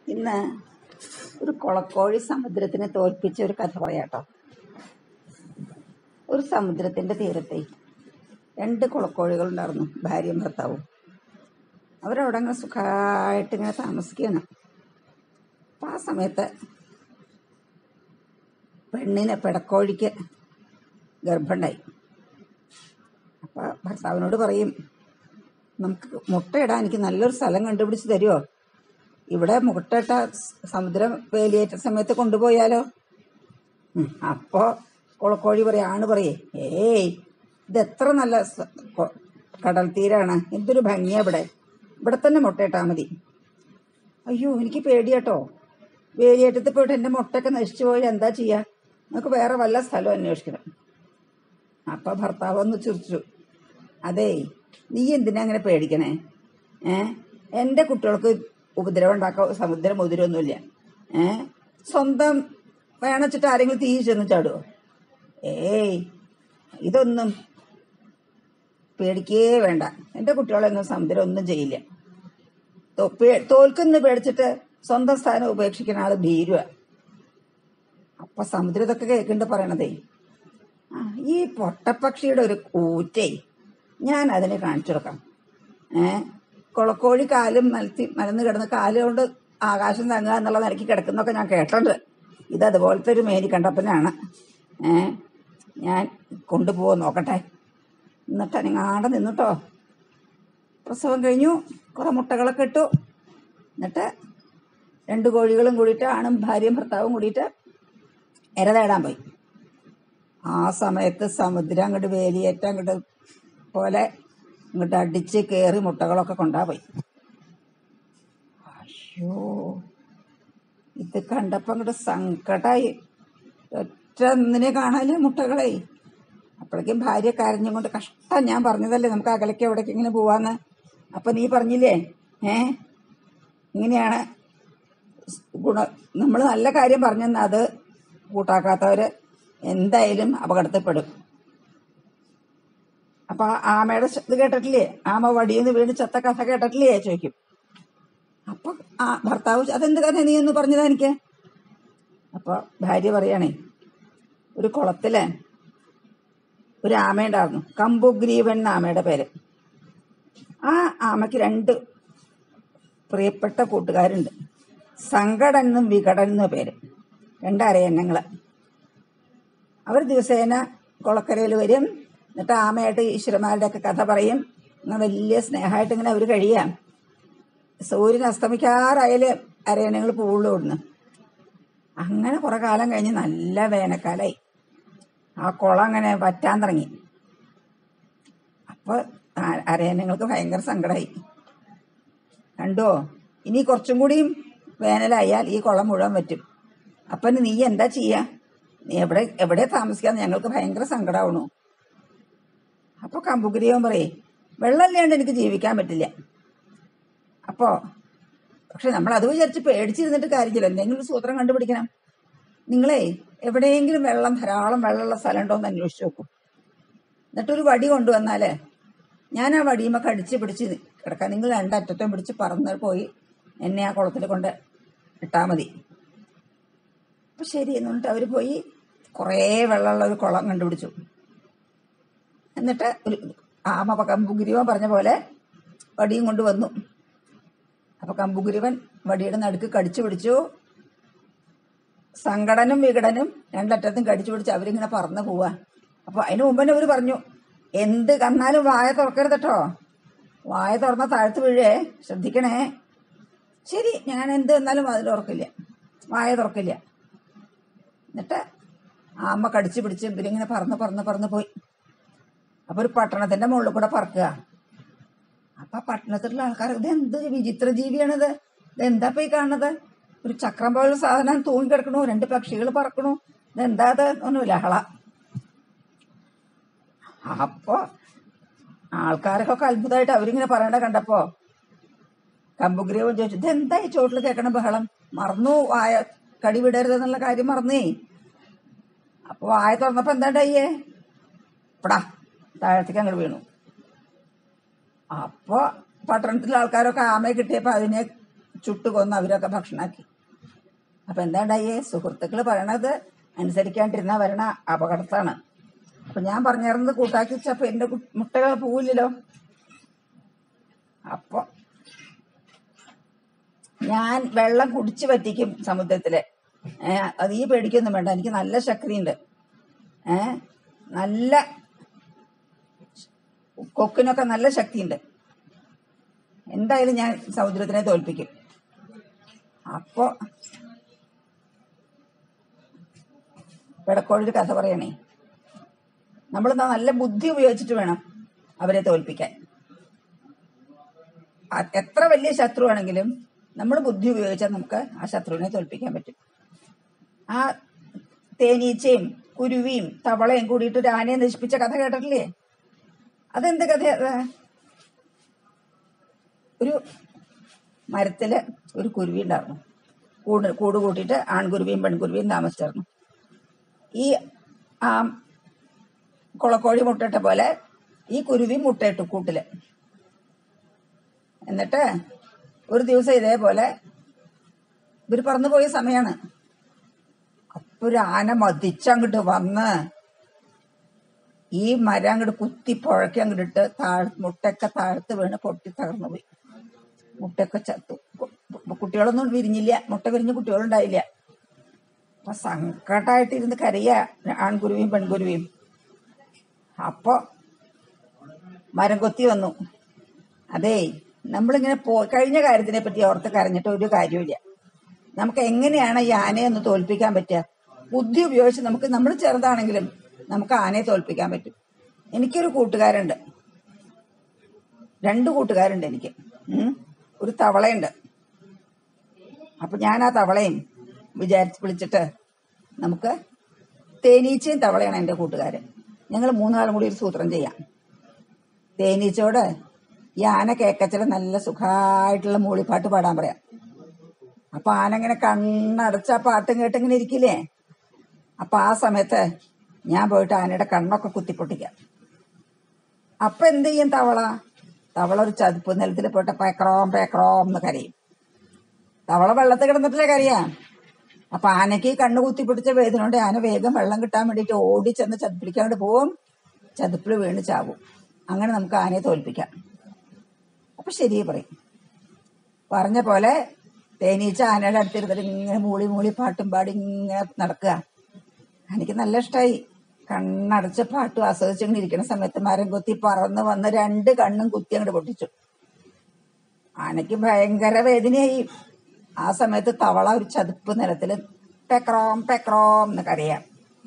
ഇന്ന് ഒരു കുളക്കോഴി സമുദ്രത്തിനെ തോൽപ്പിച്ച ഒരു കഥ പറയാട്ടോ ഒരു സമുദ്രത്തിന്റെ തീരത്തെ രണ്ട് കുളക്കോഴികൾ ഉണ്ടായിരുന്നു ഭാര്യയും ഭർത്താവും അവരവിടെ അങ്ങനെ സുഖമായിട്ട് ഇങ്ങനെ താമസിക്കുകയാണ് അപ്പം ആ സമയത്ത് പെണ്ണിന് പിടക്കോഴിക്ക് ഗർഭമുണ്ടായി അപ്പം ഭർത്താവിനോട് പറയും നമുക്ക് മുട്ടയിടാൻ എനിക്ക് നല്ലൊരു സ്ഥലം കണ്ടുപിടിച്ച് തരുമോ ഇവിടെ മുട്ടയിട്ട സമുദ്രം വേലിയേറ്റ സമയത്ത് കൊണ്ടുപോയാലോ ഉം, അപ്പോ കുളക്കോഴി പറയാ ആണ് പറയേ ഏയ് ഇത് എത്ര നല്ല സ- കൊ- കടൽ തീരാണ് എന്തൊരു ഭംഗിയാ ഇവിടെ ഇവിടെ തന്നെ മുട്ടയിട്ടാ മതി അയ്യോ എനിക്ക് പേടിയാട്ടോ വേലിയേറ്റത്ത് പോയിട്ട് എന്റെ മുട്ടയൊക്കെ നശിച്ചു പോയാൽ എന്താ ചെയ്യാ നമുക്ക് വേറെ വല്ല സ്ഥലവും അന്വേഷിക്കണം അപ്പൊ ഭർത്താവ് ഒന്ന് ചിരിച്ചു അതേ നീ എന്തിനാ അങ്ങനെ പേടിക്കണേ ഏ എന്റെ കുട്ടികൾക്ക് ഉപദ്രവം ഉണ്ടാക്കാൻ സമുദ്രം മുതിരൊന്നുമില്ല ഏ സ്വന്തം വേണച്ചിട്ട് ആരെങ്കിലും തീ ചെന്ന് ചാടുവോ ഏയ് ഇതൊന്നും പേടിക്കേ വേണ്ട എന്റെ കുട്ടികളൊന്നും സമുദ്രം ഒന്നും ചെയ്യില്ല തോ- പേ- തോൽക്കുന്ന പേടിച്ചിട്ട് സ്വന്തം സ്ഥാനം ഉപേക്ഷിക്കുന്ന ആള് ഭീരുവ അപ്പൊ സമുദ്രം ഇതൊക്കെ കേൾക്കണ്ട് പറയണതേ ആ, ഈ പൊട്ടപ്പക്ഷിയുടെ ഒരു കൂറ്റേ ഞാൻ അതിനെ കാണിച്ചു കൊടുക്കാം ഏ കുളക്കോഴി കാലും മലത്തി മലന്ന് കിടന്ന് കാല് കൊണ്ട് ആകാശം തങ്ങുക എന്നുള്ള നിലയ്ക്ക് കിടക്കുന്നൊക്കെ ഞാൻ കേട്ടിട്ടുണ്ട് ഇത് അതുപോലത്തെ ഒരു മേനി കണ്ടപ്പനാണ് ഏ ഞാൻ കൊണ്ടുപോകാൻ നോക്കട്ടെ എന്നിട്ട് അനങ്ങാണ്ട് നിന്നിട്ടോ പ്രസവം കഴിഞ്ഞു കുറെ മുട്ടകളൊക്കെ ഇട്ടു എന്നിട്ട് രണ്ട് കോഴികളും കൂടിയിട്ട് ആണും ഭാര്യയും ഭർത്താവും കൂടിയിട്ട് ഇര തേടാൻ പോയി ആ സമയത്ത് സമുദ്രം അങ്ങോട്ട് വേലിയേറ്റം അങ്ങോട്ട് പോലെ ഇങ്ങോട്ട് അടിച്ച് കയറി മുട്ടകളൊക്കെ കൊണ്ടാ പോയി അയ്യോ ഇത് കണ്ടപ്പോ അങ്ങോട്ട് സങ്കടായി ഒറ്റ ഒന്നിനെ കാണാല് മുട്ടകളെ അപ്പോഴേക്കും ഭാര്യ കരഞ്ഞും കൊണ്ട് കഷ്ടം ഞാൻ പറഞ്ഞതല്ലേ നമുക്ക് അകലേക്ക് എവിടേക്ക് ഇങ്ങനെ പോവാന്ന് അപ്പൊ നീ പറഞ്ഞില്ലേ ഏ ഇങ്ങനെയാണ് ഗുണ നമ്മൾ നല്ല കാര്യം പറഞ്ഞെന്ന് അത് കൂട്ടാക്കാത്തവര് എന്തായാലും അപകടത്തിൽപ്പെടും അപ്പൊ ആ ആമയുടെ ശ- ഇത് കേട്ടിട്ടില്ലേ ആമ വടിയെന്ന് വീണ് ചത്ത കഥ കേട്ടിട്ടില്ലേ ചോദിക്കും അപ്പൊ ആ ഭർത്താവ് ചോ- അതെന്ത് കഥ നീ ഒന്ന് പറഞ്ഞതാ എനിക്ക് അപ്പൊ ഭാര്യ പറയണേ ഒരു കുളത്തില് ഒരു ആമയുണ്ടായിരുന്നു കമ്പുഗ്രീവൻ എന്ന ആമയുടെ പേര് ആ ആമയ്ക്ക് രണ്ട് പ്രിയപ്പെട്ട കൂട്ടുകാരുണ്ട് സങ്കടൻ എന്നും വികടൻ എന്ന പേര് രണ്ടരയന്നങ്ങള് അവർ ദിവസേന കുളക്കരയിൽ വരും എന്നിട്ട് ആമയായിട്ട് ഈശ്വരന്മാരുടെ ഒക്കെ കഥ പറയും അങ്ങനെ വലിയ സ്നേഹമായിട്ട് ഇങ്ങനെ അവർ കഴിയാം സൂര്യൻ അസ്തമിക്കാറായാല് അരയണങ്ങൾ പൂവുള്ളു ഓടുന്നു അങ്ങനെ കുറെ കാലം കഴിഞ്ഞ് നല്ല വേനൽക്കാലായി ആ കുളം അങ്ങനെ വറ്റാൻ തുടങ്ങി അപ്പൊ ആ- അരയന്നങ്ങൾക്ക് ഭയങ്കര സങ്കടമായി കണ്ടോ ഇനി കുറച്ചും കൂടിയും വേനലായാൽ ഈ കുളം മുഴുവൻ പറ്റും അപ്പൊ നീ എന്താ ചെയ്യാ നീ എവിടെ എവിടെ താമസിക്കാന്ന് ഞങ്ങൾക്ക് ഭയങ്കര സങ്കടമാവണു അപ്പൊ കമ്പുഗിരിയവൻ പറയേ വെള്ളമില്ലാണ്ട് എനിക്ക് ജീവിക്കാൻ പറ്റില്ല അപ്പോ പക്ഷെ നമ്മൾ അത് വിചാരിച്ച് പേടിച്ചിരുന്നിട്ട് കാര്യമില്ല എന്തെങ്കിലും ഒരു സൂത്രം കണ്ടുപിടിക്കണം നിങ്ങളെ എവിടെയെങ്കിലും വെള്ളം ധാരാളം വെള്ളമുള്ള സ്ഥലം ഉണ്ടോ എന്ന് അന്വേഷിച്ച് നോക്കും എന്നിട്ടൊരു വടി കൊണ്ടുവന്നാലേ ഞാൻ ആ വടിയുമ്മ കടിച്ച് പിടിച്ച് കിടക്കാം നിങ്ങൾ രണ്ടറ്റത്തും പിടിച്ച് പറന്ന് പോയി എന്നെ ആ കുളത്തിൽ കൊണ്ട് ഇട്ടാ മതി അപ്പൊ ശരി എന്ന് പറഞ്ഞിട്ട് അവര് പോയി കുറേ വെള്ളമുള്ള ഒരു കുളം കണ്ടുപിടിച്ചു എന്നിട്ട് ഒരു ആമ കമ്പുഗിരിവൻ പറഞ്ഞ പോലെ വടിയും കൊണ്ടുവന്നു അപ്പൊ കമ്പുഗിരിവൻ വടിയുടെ നടുക്ക് കടിച്ചു പിടിച്ചു സങ്കടനും വികടനും രണ്ടറ്റത്തും കടിച്ചു പിടിച്ച് അവരിങ്ങനെ പറന്ന് പോവാ അപ്പൊ അതിന് മുമ്പ് തന്നെ അവര് പറഞ്ഞു എന്ത് കന്നാലും വായ തുറക്കരുത് കേട്ടോ വായ തുറന്ന താഴ്ത്തു വീഴേ ശ്രദ്ധിക്കണേ ശരി ഞാൻ എന്ത് വന്നാലും അതിൽ തുറക്കില്ല വായ തുറക്കില്ല എന്നിട്ട് ആ അമ്മ കടിച്ചു പിടിച്ച് ഇവരിങ്ങനെ പറന്ന് പറന്ന് പറന്ന് പോയി അപ്പൊ ഒരു പട്ടണത്തിന്റെ മുകളിൽ കൂടെ പറക്കുക അപ്പൊ പട്ടണത്തിലുള്ള ആൾക്കാർ ഇത് എന്ത് വിചിത്ര ജീവിയാണിത് ഇത് എന്താ പോയി കാണുന്നത് ഒരു ചക്രം പോലുള്ള സാധനം തൂങ്ങി കിടക്കണു രണ്ട് പക്ഷികൾ പറക്കണു ഇത് എന്താ ഇത് ഒന്നും ലഹള അപ്പൊ ആൾക്കാരൊക്കെ അത്ഭുതമായിട്ട് അവരിങ്ങനെ പറയണ കണ്ടപ്പോ കമ്പുഗ്രീവൻ ചോദിച്ചു ഇത് എന്താ ഈ ചോട്ടിൽ കേൾക്കണ ബഹളം മറന്നു വായ കടി വിടരുത് എന്നുള്ള കാര്യം മറന്നേ അപ്പൊ വായ തുറന്നപ്പോ എന്താ ഉണ്ടായേ ഇപ്പടാ താഴത്തേക്ക് അങ്ങോട്ട് വീണു അപ്പൊ പട്ടണത്തിലെ ആൾക്കാരൊക്കെ ആമയെ കിട്ടിയപ്പോ അതിനെ ചുട്ടു കൊന്ന് അവരൊക്കെ ഭക്ഷണമാക്കി അപ്പൊ എന്താ ഉണ്ടായേ സുഹൃത്തുക്കൾ പറയണത് അനുസരിക്കാണ്ടിരുന്ന വരണ അപകടത്താണ് അപ്പൊ ഞാൻ പറഞ്ഞിരുന്നത് കൂട്ടാക്കി വെച്ചപ്പോ എന്റെ കു- മുട്ടകൾ പോവില്ലല്ലോ അപ്പൊ ഞാൻ വെള്ളം കുടിച്ചു പറ്റിക്കും സമുദ്രത്തില് ഏ അത് ഈ പേടിക്കൊന്നും വേണ്ട എനിക്ക് നല്ല ശക്തിയുണ്ട് ഏ നല്ല കൊക്കിനൊക്കെ നല്ല ശക്തിയുണ്ട് എന്തായാലും ഞാൻ സമുദ്രത്തിനെ തോൽപ്പിക്കും അപ്പോ പിടക്കോഴൊരു കഥ പറയണേ നമ്മൾ നല്ല ബുദ്ധി ഉപയോഗിച്ചിട്ട് വേണം അവരെ തോൽപ്പിക്കാൻ ആ- എത്ര വലിയ ശത്രു ആണെങ്കിലും നമ്മൾ ബുദ്ധി ഉപയോഗിച്ചാൽ നമുക്ക് ആ ശത്രുവിനെ തോൽപ്പിക്കാൻ പറ്റും ആ തേനീച്ചയും കുരുവിയും തവളയും കൂടിയിട്ട് ഒരു ആനയെ നശിപ്പിച്ച കഥ കേട്ടിട്ടില്ലേ അതെന്ത് കഥ ഒരു മരത്തില് ഒരു കുരുവി ഉണ്ടായിരുന്നു കൂട് കൂട് കൂട്ടിയിട്ട് ആൺകുരുവിയും പെൺകുരുവിയും താമസിച്ചിരുന്നു ഈ ആ കുളക്കോഴി മുട്ടയിട്ട പോലെ ഈ കുരുവി മുട്ടയിട്ടു കൂട്ടില് എന്നിട്ട് ഒരു ദിവസം ഇതേപോലെ ഇവര് പറന്നു പോയ സമയാണ് അപ്പൊ ഒരു ആന മതിച്ചങ്ങോട്ട് വന്ന് ഈ മരം അങ്ങോട്ട് കുത്തി പുഴക്കി അങ്ങോട്ട് ഇട്ട് താഴ് മുട്ടയൊക്കെ താഴത്ത് വീണ് പൊട്ടി തകർന്നു പോയി മുട്ടയൊക്കെ ചത്തു കു- കു- കുട്ടികളൊന്നും വിരിഞ്ഞില്ല മുട്ട വിരിഞ്ഞ കുട്ടികളുണ്ടായില്ല അപ്പൊ സങ്കടമായിട്ട് ഇരുന്ന് കരയ ആൺകുരുവിയും പെൺകുരുവിയും അപ്പൊ മരം കൊത്തി വന്നു അതേ നമ്മളിങ്ങനെ പോ കഴിഞ്ഞ കാര്യത്തിനെ പറ്റി ഓർത്ത് കരഞ്ഞിട്ട് ഒരു കാര്യമില്ല നമുക്ക് എങ്ങനെയാണ് ഈ ആനയെ ഒന്ന് തോൽപ്പിക്കാൻ പറ്റുക ബുദ്ധി ഉപയോഗിച്ച് നമുക്ക് നമ്മൾ ചെറുതാണെങ്കിലും നമുക്ക് ആനയെ തോൽപ്പിക്കാൻ പറ്റും എനിക്കൊരു കൂട്ടുകാരുണ്ട് രണ്ട് കൂട്ടുകാരുണ്ട് എനിക്ക് ഉം. ഒരു തവളയുണ്ട് അപ്പൊ ഞാൻ ആ തവളയും വിചാരിച്ച് വിളിച്ചിട്ട് നമുക്ക് തേനീച്ചയും തവളയാണ് എൻ്റെ കൂട്ടുകാരൻ ഞങ്ങൾ മൂന്നാളും കൂടി ഒരു സൂത്രം ചെയ്യാം തേനീച്ചയോട് ഈ ആന കേക്കച്ചില നല്ല സുഖമായിട്ടുള്ള മൂളിപ്പാട്ട് പാടാൻ പറയാം അപ്പൊ ആന ഇങ്ങനെ കണ്ണടച്ച ആ പാട്ടും കേട്ടിങ്ങനെ ഇരിക്കില്ലേ അപ്പൊ ആ സമയത്ത് ഞാൻ പോയിട്ട് ആനയുടെ കണ്ണൊക്കെ കുത്തിപ്പൊട്ടിക്കാം അപ്പൊ എന്ത് ചെയ്യും തവള തവള ഒരു ചതുപ്പ് നിലത്തിൽ പോയിട്ട് പേക്രോം പേക്രോം എന്ന് കരയും തവള വെള്ളത്തിൽ കിടന്നിട്ടില്ലേ കരയാം അപ്പൊ ആനയ്ക്ക് ഈ കണ്ണ് കുത്തിപ്പിടിച്ച വേദന കൊണ്ട് ആന വേഗം വെള്ളം കിട്ടാൻ വേണ്ടിയിട്ട് ഓടി ചെന്ന് ചതുപ്പിടിക്കാണ്ട് പോവും ചതുപ്പിൽ വീണ് ചാവും അങ്ങനെ നമുക്ക് ആനയെ തോൽപ്പിക്കാം അപ്പൊ ശരി പറയും പറഞ്ഞ പോലെ തേനീച്ച ആനയുടെ അടുത്തിരുന്നിട്ട് ഇങ്ങനെ മൂളി മൂളി പാട്ടും പാടി ഇങ്ങനെ നടക്കുക എനിക്ക് നല്ല ഇഷ്ടമായി കണ്ണടച്ച പാട്ടും ആസ്വദിച്ചിങ്ങനെ ഇരിക്കുന്ന സമയത്ത് മരം കുത്തി പറന്ന് വന്ന് രണ്ട് കണ്ണും കുത്തി അങ്ങോട്ട് പൊട്ടിച്ചു ആനയ്ക്ക് ഭയങ്കര വേദനയായി ആ സമയത്ത് തവള ഒരു ചതുപ്പ് നിലത്തില് പെക്രോം പെക്രോം എന്ന് കരയാം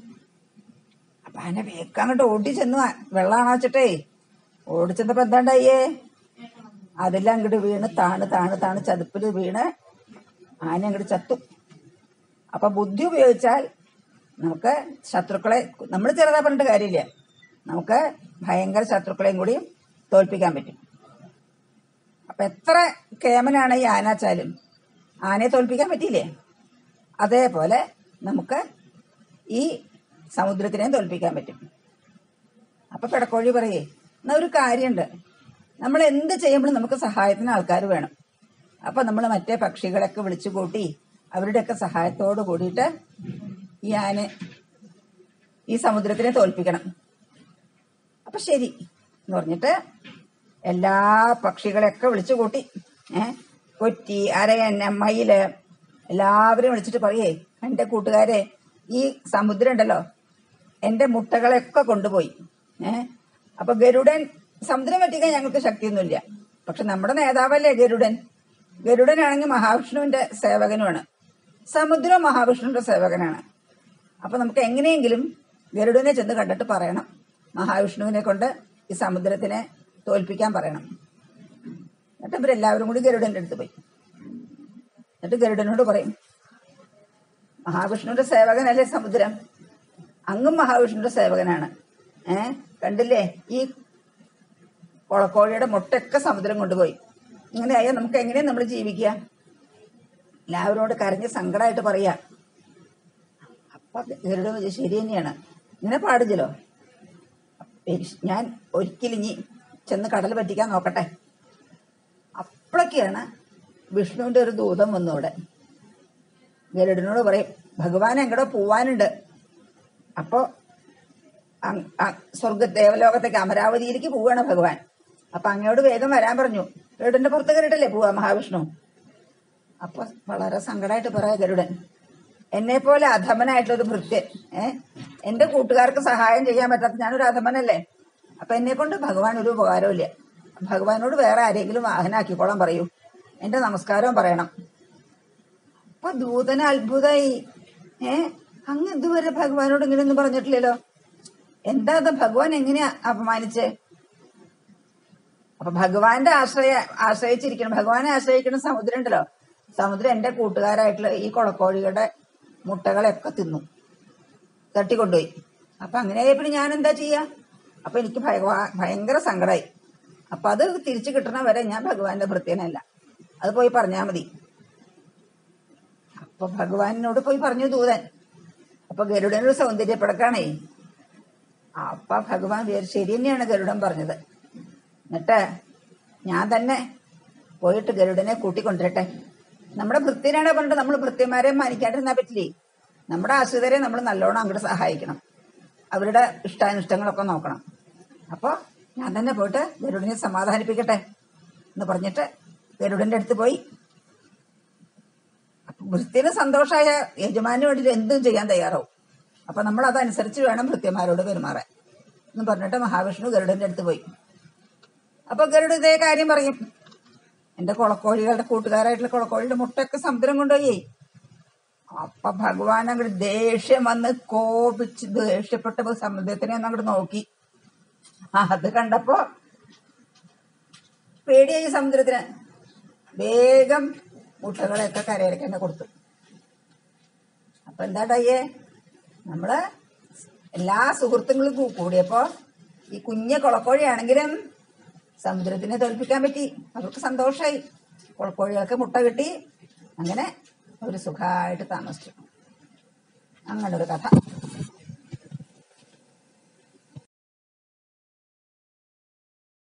അപ്പൊ ആന വേഗം അങ്ങോട്ട് ഓടി ചെന്നു വെള്ളാണോ വെച്ചിട്ടേ ഓടിച്ചെന്നപ്പോ എന്താണ്ടായേ അതെല്ലാം അങ്ങോട്ട് വീണ് താണ് താണ് താണ് ചതുപ്പില് വീണ് ആന അങ്ങോട്ട് ചത്തു അപ്പൊ ബുദ്ധി ഉപയോഗിച്ചാൽ നമുക്ക് ശത്രുക്കളെ നമ്മൾ ചെറുതാ പറഞ്ഞിട്ട് കാര്യമില്ല നമുക്ക് ഭയങ്കര ശത്രുക്കളെയും കൂടി തോൽപ്പിക്കാൻ പറ്റും അപ്പൊ എത്ര കേമനാണ് ഈ ആനാച്ചാലും ആനയെ തോൽപ്പിക്കാൻ പറ്റിയില്ലേ അതേപോലെ നമുക്ക് ഈ സമുദ്രത്തിനെയും തോൽപ്പിക്കാൻ പറ്റും അപ്പൊ പിടക്കോഴി പറയേ എന്നാ ഒരു കാര്യമുണ്ട് നമ്മൾ എന്ത് ചെയ്യുമ്പോഴും നമുക്ക് സഹായത്തിന് ആൾക്കാർ വേണം അപ്പൊ നമ്മൾ മറ്റേ പക്ഷികളൊക്കെ വിളിച്ചു കൂട്ടി അവരുടെയൊക്കെ സഹായത്തോട് കൂടിയിട്ട് ഈ ആന ഈ സമുദ്രത്തിനെ തോൽപ്പിക്കണം അപ്പൊ ശരി എന്ന് പറഞ്ഞിട്ട് എല്ലാ പക്ഷികളെയൊക്കെ വിളിച്ചു കൂട്ടി ഏ കൊറ്റി അരയന്ന മയില് എല്ലാവരും വിളിച്ചിട്ട് പറയേ എന്റെ കൂട്ടുകാരെ ഈ സമുദ്രം ഉണ്ടല്ലോ എന്റെ മുട്ടകളെയൊക്കെ കൊണ്ടുപോയി ഏ അപ്പൊ ഗരുഡൻ സമുദ്രം പറ്റിക്കാൻ ഞങ്ങൾക്ക് ശക്തിയൊന്നുമില്ല പക്ഷെ നമ്മുടെ നേതാവല്ലേ ഗരുഡൻ ഗരുഡനാണെങ്കിൽ മഹാവിഷ്ണുവിന്റെ സേവകനുമാണ് സമുദ്രം മഹാവിഷ്ണുവിന്റെ സേവകനാണ് അപ്പൊ നമുക്ക് എങ്ങനെയെങ്കിലും ഗരുഡനെ ചെന്ന് കണ്ടിട്ട് പറയണം മഹാവിഷ്ണുവിനെ കൊണ്ട് ഈ സമുദ്രത്തിനെ തോൽപ്പിക്കാൻ പറയണം എന്നിട്ട് ഇവരെല്ലാവരും കൂടി ഗരുഡന്റെ അടുത്ത് പോയി എന്നിട്ട് ഗരുഡനോട് പറയും മഹാവിഷ്ണുവിന്റെ സേവകനല്ലേ സമുദ്രം അങ്ങും മഹാവിഷ്ണുവിന്റെ സേവകനാണ് ഏ കണ്ടില്ലേ ഈ കൊളക്കോഴിയുടെ മുട്ടയൊക്കെ സമുദ്രം കൊണ്ടുപോയി ഇങ്ങനെ ആയാൽ നമുക്ക് എങ്ങനെയാ നമ്മൾ ജീവിക്കുക എല്ലാവരോട് കരഞ്ഞ് സങ്കടമായിട്ട് പറയാ അപ്പൊ ഗരുഡൻ വിചാരിച്ചു, ശരി തന്നെയാണ് ഇങ്ങനെ പാടില്ലല്ലോ ഞാൻ ഒരിക്കലും ഇനി ചെന്ന് കടൽ പറ്റിക്കാൻ നോക്കട്ടെ അപ്പോഴൊക്കെയാണ് വിഷ്ണുവിന്റെ ഒരു ദൂതം വന്നു അവിടെ ഗരുഡനോട് പറയും ഭഗവാൻ എങ്ങടെ പോവാനുണ്ട് അപ്പോ അങ്- അ- സ്വർഗ ദേവലോകത്തേക്ക് അമരാവതിയിലേക്ക് പോവാണ് ഭഗവാൻ അപ്പൊ അങ്ങയോട് വേഗം വരാൻ പറഞ്ഞു ഗരുഡന്റെ പുറത്ത് കയറിയിട്ടല്ലേ പോവാ മഹാവിഷ്ണു അപ്പൊ വളരെ സങ്കടമായിട്ട് പറയാ ഗരുഡൻ എന്നെ പോലെ അധമനായിട്ടുള്ള ഒരു ഭൃത്യൻ ഏ എന്റെ കൂട്ടുകാർക്ക് സഹായം ചെയ്യാൻ പറ്റാത്ത ഞാനൊരു അധമനല്ലേ അപ്പൊ എന്നെ കൊണ്ട് ഭഗവാൻ ഒരു ഉപകാരമില്ല ഭഗവാനോട് വേറെ ആരെങ്കിലും വാഹനാക്കിക്കോളാൻ പറയൂ എന്റെ നമസ്കാരവും പറയണം അപ്പൊ ദൂതന് അത്ഭുതമായി ഏ അങ്ങ് ഇതുവരെ ഭഗവാനോട് ഇങ്ങനെയൊന്നും പറഞ്ഞിട്ടില്ലല്ലോ എന്താ അത് ഭഗവാൻ എങ്ങനെയാ അപമാനിച്ചേ അപ്പൊ ഭഗവാന്റെ ആശ്രയ ആശ്രയിച്ചിരിക്കണം ഭഗവാനെ ആശ്രയിക്കുന്ന സമുദ്രം ഉണ്ടല്ലോ സമുദ്രം എന്റെ കൂട്ടുകാരായിട്ടുള്ള ഈ കൊളക്കോഴികളുടെ മുട്ടകളെയൊക്കെ തിന്നു തട്ടിക്കൊണ്ടുപോയി അപ്പൊ അങ്ങനെ ആയപ്പോൾ ഞാൻ എന്താ ചെയ്യാ അപ്പൊ എനിക്ക് ഭഗവാ- ഭയങ്കര സങ്കടമായി അപ്പൊ അത് തിരിച്ചു കിട്ടണ വരെ ഞാൻ ഭഗവാന്റെ ഭൃത്യനല്ല അത് പോയി പറഞ്ഞാ മതി അപ്പൊ ഭഗവാനോട് പോയി പറഞ്ഞു ദൂതൻ അപ്പൊ ഗരുഡനൊരു സൗന്ദര്യപ്പടക്കാണേ അപ്പൊ ഭഗവാൻ വിചാരിച്ചു ശരി തന്നെയാണ് ഗരുഡൻ പറഞ്ഞത് എന്നിട്ട് ഞാൻ തന്നെ പോയിട്ട് ഗരുഡനെ കൂട്ടിക്കൊണ്ടിരട്ടെ നമ്മുടെ ഭൃത്യനാണ് പറഞ്ഞിട്ട് നമ്മൾ ഭൃത്യന്മാരെ മാനിക്കാണ്ടിരുന്നാ പറ്റില്ലേ നമ്മുടെ ആശ്രിതരെ നമ്മൾ നല്ലോണം അങ്ങോട്ട് സഹായിക്കണം അവരുടെ ഇഷ്ടാനിഷ്ടങ്ങളൊക്കെ നോക്കണം അപ്പൊ ഞാൻ തന്നെ പോയിട്ട് ഗരുഡനെ സമാധാനിപ്പിക്കട്ടെ എന്ന് പറഞ്ഞിട്ട് ഗരുഡന്റെ അടുത്ത് പോയി അപ്പൊ ഭൃത്യന് സന്തോഷമായ യജമാനു വേണ്ടിയിട്ട് എന്തും ചെയ്യാൻ തയ്യാറാവും അപ്പൊ നമ്മൾ അതനുസരിച്ച് വേണം ഭൃത്യന്മാരോട് പെരുമാറാൻ എന്ന് പറഞ്ഞിട്ട് മഹാവിഷ്ണു ഗരുഡന്റെ അടുത്ത് പോയി അപ്പൊ ഗരുഡ് ഇതേ കാര്യം പറയും എന്റെ കുളക്കോഴികളുടെ കൂട്ടുകാരായിട്ടുള്ള കുളക്കോഴിയുടെ മുട്ടയൊക്കെ സമുദ്രം കൊണ്ടുപോയി അപ്പൊ ഭഗവാൻ അങ്ങോട്ട് ദേഷ്യം വന്ന് കോപിച്ച് ദേഷ്യപ്പെട്ടപ്പോ സമുദ്രത്തിനെ ഒന്ന് അങ്ങോട്ട് നോക്കി ആ, അത് കണ്ടപ്പോ പേടിയായി സമുദ്രത്തിന് വേഗം മുട്ടകളെയൊക്കെ കരയിലേക്ക് തന്നെ കൊടുത്തു അപ്പൊ എന്താടയ്യേ നമ്മള് എല്ലാ സുഹൃത്തുക്കളും കൂ- കൂടിയപ്പോ ഈ കുഞ്ഞ കുളക്കോഴിയാണെങ്കിലും സമുദ്രത്തിനെ തോൽപ്പിക്കാൻ പറ്റി അവർക്ക് സന്തോഷമായി കുളക്കോഴികൾക്ക് മുട്ട കിട്ടി അങ്ങനെ ഒരു സുഖമായിട്ട് താമസിച്ചു അങ്ങനെ ഒരു കഥ